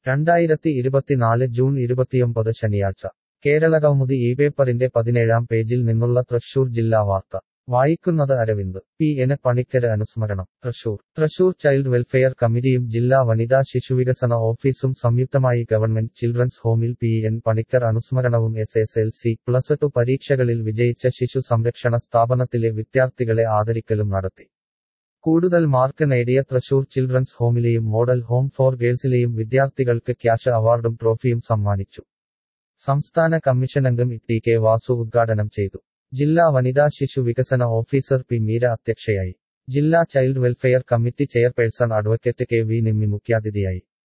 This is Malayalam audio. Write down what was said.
രണ്ടായിരത്തി ഇരുപത്തിനാല് ജൂൺ ഇരുപത്തിയൊമ്പത് ശനിയാഴ്ച കേരളകൗമുദി ഈ പേപ്പറിന്റെ പതിനേഴാം പേജിൽ നിന്നുള്ള തൃശൂർ ജില്ലാ വാർത്ത വായിക്കുന്നത് അരവിന്ദ് പി എൻ പണിക്കര് അനുസ്മരണം തൃശൂർ തൃശൂർ ചൈൽഡ് വെൽഫെയർ കമ്മിറ്റിയും ജില്ലാ വനിതാ ശിശുവികസന ഓഫീസും സംയുക്തമായി ഗവൺമെന്റ് ചിൽഡ്രൻസ് ഹോമിൽ പി എൻ പണിക്കർ അനുസ്മരണവും S S L C plus two പരീക്ഷകളിൽ വിജയിച്ച ശിശു സംരക്ഷണ സ്ഥാപനത്തിലെ വിദ്യാർത്ഥികളെ ആദരിക്കലും നടത്തി കൂടുതൽ മാർക്ക് നേടിയ തൃശൂർ ചിൽഡ്രൻസ് ഹോമിലെയും മോഡൽ ഹോം ഫോർ ഗേൾസിലെയും വിദ്യാർത്ഥികൾക്ക് ക്യാഷ് അവാർഡും ട്രോഫിയും സമ്മാനിച്ചു സംസ്ഥാന കമ്മീഷനംഗം ടി കെ വാസു ഉദ്ഘാടനം ചെയ്തു ജില്ലാ വനിതാ ശിശു വികസന ഓഫീസർ പി മീര അധ്യക്ഷയായി ജില്ലാ child welfare committee chairperson advocate K V Nimmi മുഖ്യാതിഥിയായി